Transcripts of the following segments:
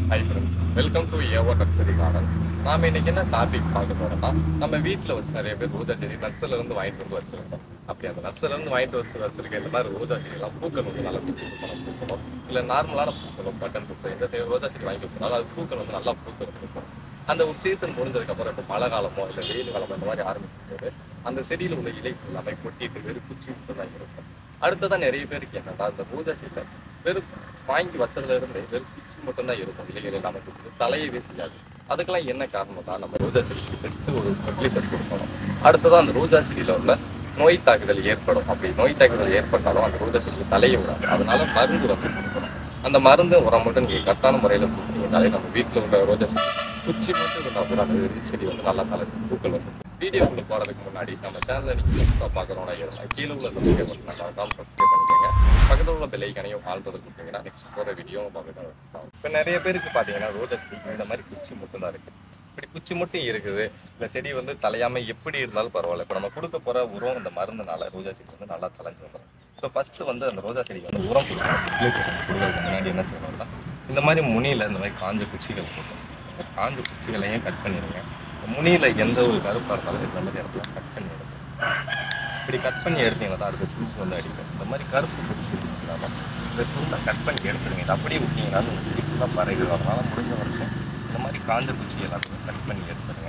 high friends welcome to ஏவோ nursery garden நாம இன்னைக்கு என்ன டாபிக் பார்க்க போறோம்னா நம்ம வீட்டில் வந்து நிறைய பேர் ரோஜா செடி நர்சரில இருந்து வாங்கிட்டு வந்து வச்சிருக்கோம் அப்படி அந்த நர்சரில இருந்து வாங்கிட்டு வந்து வச்சிருக்க இந்த மாதிரி ரோஜா செடியெல்லாம் பூக்கள் வந்து நல்லா பூத்து பூக்கணும் பூக்கணும் இல்லை நார்மலான பூக்களும் பட்டன் பூக்கள் எந்த செடி ரோஜா செடி வாங்கி வச்சிருந்தாலும் அது பூக்கள் வந்து நல்லா பூக்கள் இருக்கும் அந்த ஒரு சீசன் முடிஞ்சதுக்கு அப்புறம் இப்போ மழை காலமோ இல்லை வெயில் காலமோ இந்த மாதிரி ஆரம்பிக்கும் போது அந்த செடியில் உள்ள இலை எல்லாமே கொட்டிட்டு வெறும் குச்சி மட்டும் தான் இருக்கும் அடுத்ததான் நிறைய பேருக்கு என்னன்னா அந்த ரோஜா செடியில வெறும் வாங்கி வச்சதுல இருந்து வெறும் குச்சி மட்டும் தான் இருக்கும் இலைகள் இல்லாமல் இருக்குது தலையவே செய்யாது அதுக்கெல்லாம் என்ன காரணம்னா நம்ம ரோஜா செடிக்கு பெஸ்ட் ஒரு ஃபெர்டிலைசர் கொடுக்கணும் அடுத்ததான் அந்த ரோஜா செடியில உள்ள நோய் தாக்குதல் ஏற்படும் அப்படி நோய் தாக்குதல் ஏற்பட்டாலும் அந்த ரோஜா செடிக்கு தலையை விடாது அதனால மருந்து வந்து கொடுக்கணும் அந்த மருந்து உரம் மட்டும் நீங்கள் கரெக்டான முறையில் கொடுத்தீங்கனாலே நம்ம வீட்டில் உள்ள ரோஜா செடி குச்சி மட்டும் இருந்தால் கூட அந்த வெறும் செடி வந்து நல்லா தலை பூக்கள் வந்து வீடியோக்குள்ள போகிறதுக்கு முன்னாடி நம்ம சேனலை நீங்கள் புதுசாக பார்க்குறோம்னா இருந்தால் கீழே உள்ள சப்ஸ்கிரைப் பண்ணி மறக்காம சப்ஸ்கிரைப் பண்ணிக்கோங்க பக்கத்தில் உள்ள பெல்லைக்கனையும் ஆள்றது கொடுத்தீங்கன்னா நெக்ஸ்ட் போகிற வீடியோ பார்க்க இப்போ நிறைய பேருக்கு பார்த்தீங்கன்னா ரோஜா செடி இந்த மாதிரி குச்சி மட்டும் தான் இருக்குது இப்படி குச்சி மட்டும் இருக்குது இந்த செடி வந்து தலையாம எப்படி இருந்தாலும் பரவாயில்ல இப்போ நம்ம கொடுக்க போகிற உரம் இந்த மருந்துனால ரோஜா செடி வந்து நல்லா தலைஞ்சு வந்துடும் ஸோ ஃபஸ்ட்டு வந்து அந்த ரோஜா செடிக்கு வந்து உரம் கொடுக்கணும் கொடுக்கறதுக்கு முன்னாடி என்ன செய்யணும்னா இந்த மாதிரி முனியில் இந்த மாதிரி காஞ்ச குச்சிகள் போட்டோம் இந்த காஞ்ச குச்சிகளையும் கட் பண்ணிடுங்க முனியில் எந்த ஒரு கருப்பாக இருந்தாலும் இந்த மாதிரி இடத்துல கட் பண்ணி எடுத்து இப்படி கட் பண்ணி எடுத்தீங்கன்னா தான் அடுத்த சூப்பு வந்து அடிக்கும் இந்த மாதிரி கருப்பு குச்சி இல்லாமல் இந்த துண்டை கட் பண்ணி எடுத்துருங்க இது அப்படியே விட்டீங்கன்னா இந்த செடி ஃபுல்லாக பறகுது அதனால முடிஞ்ச வரைக்கும் இந்த மாதிரி காஞ்ச குச்சி எல்லாத்தையும் கட் பண்ணி எடுத்துருங்க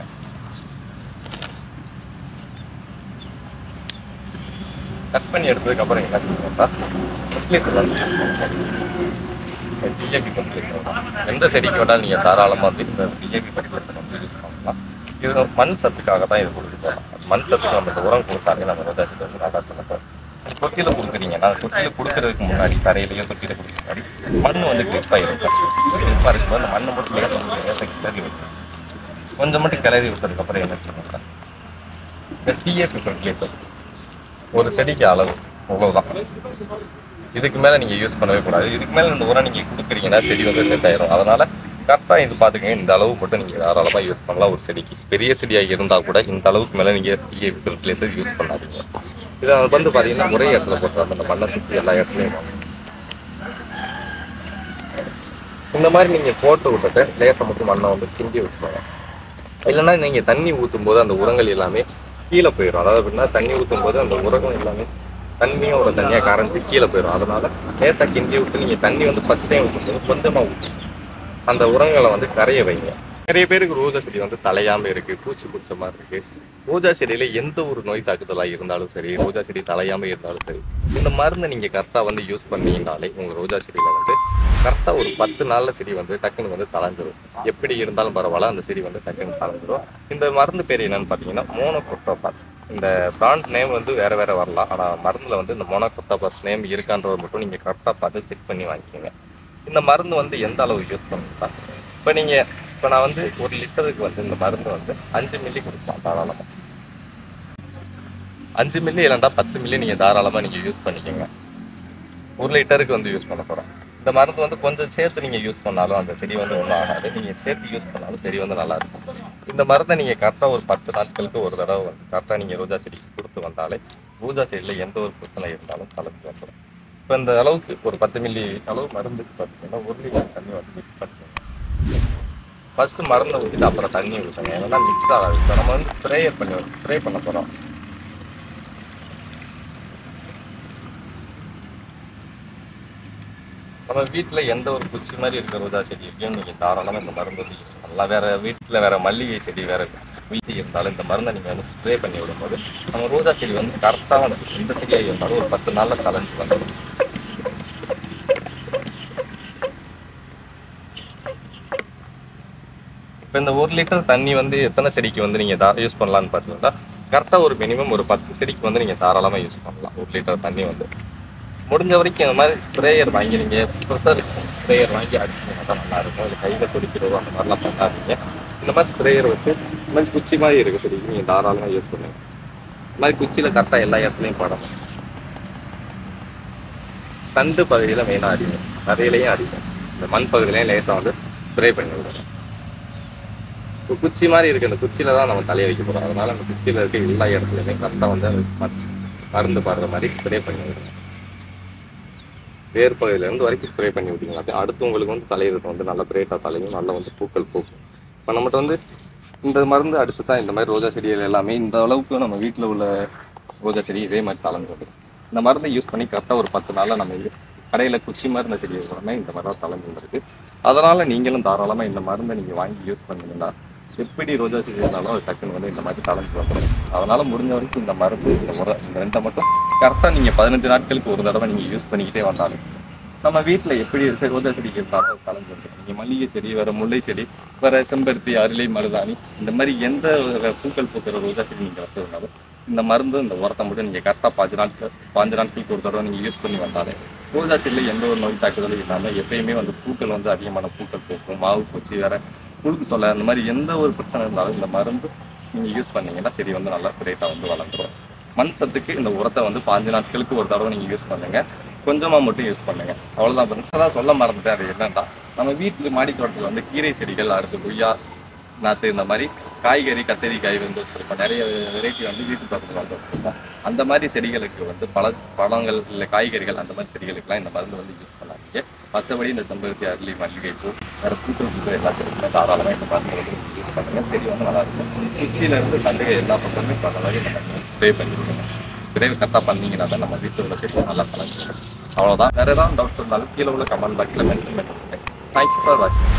கட் பண்ணி எடுத்ததுக்கு அப்புறம் என்ன செய்யணும்னா ஃபெர்டிலைசர் வந்து யூஸ் பண்ணுவோம் டிஏபி ஃபெர்டிலைசர் எந்த செடிக்கு வேணாலும் நீங்கள் தாராளமாக வந்து இந்த டிஏபி ஃபெர்டிலைசர் வந்து யூஸ் பண்ணலாம் இது மண் சத்துக்காக தான் இது கொடுக்க போகிறோம் மண் சத்துக்கு நம்ம இந்த உரம் கொடுத்தாலே நம்ம ரோஜா செடி வந்து நல்லா தலைப்போம் தொட்டியில் கொடுக்குறீங்கன்னா தொட்டியில் கொடுக்கறதுக்கு முன்னாடி தரையிலேயோ தொட்டியில் கொடுக்க முன்னாடி மண் வந்து கிளிப்பாக இருக்கும் கிளிப்பாக இருக்கும்போது அந்த மண்ணை மட்டும் லேசாக லேசாக கிளறி வைக்கும் கொஞ்சம் மட்டும் கிளறி விட்டதுக்கப்புறம் என்ன செய்யணும்னா இந்த டிஏபி ஃபெர்டிலைசர் ஒரு செடிக்கு அளவு அவ்வளவுதான் இதுக்கு மேல நீங்க யூஸ் பண்ணவே கூடாது இதுக்கு மேல இந்த உரம் நீங்க கொடுக்குறீங்கன்னா செடி வந்து டெத் ஆயிரும் அதனால கரெக்டா இது பாத்துக்கங்க இந்த அளவு மட்டும் நீங்க தாராளமா யூஸ் பண்ணலாம் ஒரு செடிக்கு பெரிய செடியா இருந்தா கூட இந்த அளவுக்கு மேல நீங்க டிஏபி ஃபெர்டிலைசர் யூஸ் பண்ணாதீங்க இதை வந்து பாத்தீங்கன்னா ஒரே இடத்துல போட்டுறாங்க அந்த மண்ணை சுற்றி எல்லா இடத்துலையும் இந்த மாதிரி நீங்க போட்டு விட்டுட்டு லேசா மட்டும் மண்ணை வந்து கிண்டி விட்டுருவாங்க இல்லைன்னா நீங்க தண்ணி ஊற்றும் போது அந்த உரங்கள் எல்லாமே கீழே போயிடும் அதாவது எப்படின்னா தண்ணி ஊற்றும் போது அந்த உரகம் எல்லாமே தண்ணியும் ஒரு தண்ணியாக கரைஞ்சி கீழே போயிடும் அதனால லேசாக கிண்டி விட்டு நீங்கள் தண்ணி வந்து ஃபஸ்ட் டைம் ஊற்றும்போது கொஞ்சமாக ஊற்றி அந்த உரங்களை வந்து கரைய வைங்க நிறைய பேருக்கு ரோஜா செடி வந்து தலையாம இருக்கு பூச்சி பிடிச்ச மாதிரி இருக்கு ரோஜா செடியில எந்த ஒரு நோய் தாக்குதலாக இருந்தாலும் சரி ரோஜா செடி தலையாம இருந்தாலும் சரி இந்த மருந்தை நீங்க கரெக்டாக வந்து யூஸ் பண்ணீங்கனாலே உங்க ரோஜா செடியில வந்து கரெக்டாக ஒரு பத்து நாள்ல செடி வந்து டக்குன்னு வந்து தளைஞ்சிரும் எப்படி இருந்தாலும் பரவாயில்ல அந்த செடி வந்து டக்குன்னு தளைஞ்சிரும் இந்த மருந்து பேர் என்னன்னு பார்த்தீங்கன்னா மோனோகொட்டோபாஸ் இந்த பிராண்ட் நேம் வந்து வேற வேற வரலாம் ஆனால் மருந்துல வந்து இந்த மோனோகொட்டோபாஸ் நேம் இருக்கான்றதை மட்டும் நீங்க கரெக்டாக பார்த்து செக் பண்ணி வாங்கிக்கோங்க இந்த மருந்து வந்து எந்த அளவு யூஸ் பண்ணணும் இப்போ நீங்கள் இப்போ நான் வந்து ஒரு லிட்டருக்கு வந்து இந்த மருந்து வந்து அஞ்சு மில்லி கொடுக்கலாம் தாராளமாக அஞ்சு மில்லி இல்லைண்டா பத்து மில்லி நீங்கள் தாராளமாக நீங்கள் யூஸ் பண்ணிக்கோங்க ஒரு லிட்டருக்கு வந்து யூஸ் பண்ண போகிறோம் இந்த மருந்து வந்து கொஞ்சம் சேர்த்து நீங்கள் யூஸ் பண்ணாலும் அந்த செடி வந்து ஒன்றும் ஆகாது நீங்கள் சேர்த்து யூஸ் பண்ணாலும் செடி வந்து நல்லா இருக்கும் இந்த மருந்தை நீங்கள் கரெக்டாக ஒரு பத்து நாட்களுக்கு ஒரு தடவை வந்து கரெக்டாக நீங்கள் ரோஜா செடிக்கு கொடுத்து வந்தாலே ரோஜா செடியில் எந்த ஒரு பிரச்சனை இருந்தாலும் கலந்து வந்துடும் இப்போ இந்த அளவுக்கு ஒரு பத்து மில்லி அளவு மருந்துக்கு பார்த்தீங்கன்னா ஒரு லிட்டர் தண்ணி வந்து மிக்ஸ் பண்ணிக்கோங்க ஃபர்ஸ்ட் மருந்தை ஊற்றிட்டு அப்புறம் தண்ணி ஊற்றுங்க ஏன்னா மிக்ஸ் ஆகாது இப்போ நம்ம வந்து ஸ்ப்ரேயர் பண்ணி ஸ்ப்ரே பண்ண போகிறோம் நம்ம வீட்டில் எந்த ஒரு குச்சி மாதிரி இருக்கிற ரோஜா செடி எப்படியும் நீங்கள் தாராளமாக இந்த மருந்து வந்து யூஸ் பண்ணலாம் வேற வீட்டில் வேற மல்லிகை செடி வேற வீட்டு இருந்தாலும் இந்த மருந்தை நீங்கள் வந்து ஸ்ப்ரே பண்ணி விடும்போது நம்ம ரோஜா செடி வந்து கரெக்டாக வந்து எந்த செடியாக இருந்தாலும் ஒரு பத்து நாளில் கலைஞ்சு வந்துடும் இப்போ இந்த ஒரு லிட்டர் தண்ணி வந்து எத்தனை செடிக்கு வந்து நீங்கள் தா யூஸ் பண்ணலான்னு பார்த்தீங்கன்னா கரெக்டாக ஒரு மினிமம் ஒரு பத்து செடிக்கு வந்து நீங்கள் தாராளமாக யூஸ் பண்ணலாம் ஒரு லிட்டர் தண்ணி வந்து முடிஞ்ச வரைக்கும் இந்த மாதிரி ஸ்ப்ரேயர் வாங்கி நீங்கள் ப்ரெஷர் ஸ்ப்ரேயர் வாங்கி அடிச்சிங்கன்னா தான் நல்லா இருக்கும் இல்லை கையில் துடிக்கிறதோ அந்த மாதிரிலாம் பண்ணாதீங்க இந்த மாதிரி ஸ்ப்ரேயர் வச்சு இந்த மாதிரி குச்சி மாதிரி இருக்க செடிக்கு நீங்கள் தாராளமாக யூஸ் பண்ணுங்க இந்த மாதிரி குச்சியில் கரெக்டாக எல்லா இடத்துலையும் படணும் தண்டு பகுதியில் மெயினாக அடிக்கும் கரையிலையும் அடிக்கும் இந்த மண் பகுதியிலையும் லேசாக வந்து ஸ்ப்ரே பண்ணி விடணும் இப்போ குச்சி மாதிரி இருக்கு அந்த குச்சியில தான் நம்ம தலையை வைக்க போகிறோம் அதனால அந்த குச்சியில் இருக்க எல்லா இடத்துலையுமே கரெக்டாக வந்து அது மருந்து பாடுற மாதிரி ஸ்ப்ரே பண்ணி விடணும் வேர் பகுதியிலேருந்து வரைக்கும் ஸ்ப்ரே பண்ணி விட்டீங்களா அடுத்து உங்களுக்கு வந்து தலையிறது வந்து நல்ல பிரேட்டாக தலையும் நல்லா வந்து பூக்கள் பூக்கும் இப்போ நம்மகிட்ட வந்து இந்த மருந்து அடிச்சு தான் இந்த மாதிரி ரோஜா செடிகள் எல்லாமே இந்த அளவுக்கு நம்ம வீட்டில் உள்ள ரோஜா செடி இதே மாதிரி தளர்ந்து வருது இந்த மருந்தை யூஸ் பண்ணி கரெக்டாக ஒரு பத்து நாளில் நம்ம இது கடையில் குச்சி மருந்து செடி எல்லாமே இந்த மாதிரி தான் தளர்ந்து வந்திருக்கு அதனால் நீங்களும் தாராளமாக இந்த மருந்தை நீங்கள் வாங்கி யூஸ் பண்ணீங்கன்னா எப்படி ரோஜா செடி இருந்தாலும் அது டக்குன்னு வந்து இந்த மாதிரி தளர்ந்து வந்துடும் அதனால முடிஞ்ச வரைக்கும் இந்த மருந்து இந்த முறை இந்த ரெண்டை மட்டும் கரெக்டாக நீங்கள் பதினஞ்சு நாட்களுக்கு ஒரு தடவை நீங்கள் யூஸ் பண்ணிக்கிட்டே வந்தாலும் நம்ம வீட்டில் எப்படி சரி ரோஜா செடி இருந்தாலும் அது கலந்து வந்துடும் நீங்கள் மல்லிகை செடி வேறு முல்லை செடி வேறு செம்பருத்தி அருளை மருதாணி இந்த மாதிரி எந்த ஒரு பூக்கள் பூக்கிற ரோஜா செடி நீங்கள் வச்சிருந்தாலும் இந்த மருந்து இந்த உரத்தை மட்டும் நீங்கள் கரெக்டாக பாஞ்சு நாட்கள் பாஞ்சு நாட்களுக்கு ஒரு தடவை நீங்கள் யூஸ் பண்ணி வந்தாலே ரோஜா செடியில் எந்த ஒரு நோய் தாக்குதலும் இல்லாமல் எப்பயுமே வந்து பூக்கள் வந்து அதிகமான பூக்கள் பூக்கும் மாவு பூச்சி வேற புழுக்கு தொல்லை அந்த மாதிரி எந்த ஒரு பிரச்சனை இருந்தாலும் இந்த மருந்து நீங்கள் யூஸ் பண்ணீங்கன்னா செடி வந்து நல்லா கிரேட்டாக வந்து வளர்ந்துடும் மண் சத்துக்கு இந்த உரத்தை வந்து பாஞ்சு நாட்களுக்கு ஒரு தடவை நீங்கள் யூஸ் பண்ணுங்க கொஞ்சமாக மட்டும் யூஸ் பண்ணுங்க அவ்வளோதான் ஃப்ரெண்ட்ஸ் தான் சொல்ல மறந்துட்டேன் அது என்னன்னா நம்ம வீட்டில் மாடி தோட்டத்தில் வந்து கீரை செடிகள் அடுத்து கொய்யா நாற்று இந்த மாதிரி காய்கறி கத்தரிக்காய் வந்து வச்சுருப்போம் நிறைய வெரைட்டி வந்து வீட்டு தோட்டத்தில் வந்து வச்சுருப்போம் அந்த மாதிரி செடிகளுக்கு வந்து பழ பழங்கள் இல்லை காய்கறிகள் அந்த மாதிரி செடிகளுக்கெல்லாம் இந்த மருந்து வந்து யூஸ் பண்ணாதீங்க மற்றபடி இந்த செம்பருத்தி அரளி மல்லிகை பூ வேறு பூக்கள் பூக்கள் எல்லா செடிக்குமே தாராளமாக இந்த மருந்து வந்து யூஸ் பண்ணுங்க செடி வந்து நல்லா இருக்கும் குச்சியிலேருந்து கண்டுகை எல்லா பக்கமே பண்ண மாதிரி நம்ம ஸ்ப்ரே பண்ணிக்கோங்க ஸ்ப்ரே கரெக்டாக பண்ணீங்கன்னா தான் நம்ம வீட்டில் உள்ள செடி நல்லா கலந்துடும் அவ்வளோதான் வேறு ஏதாவது டவுட்ஸ் இருந்தாலும் கீழே உள்ள கமெண்ட் பாக்ஸில் மென்ஷன் பண்ணிவிடுங்க தேங்க்யூ ஃபார் வாட்சிங்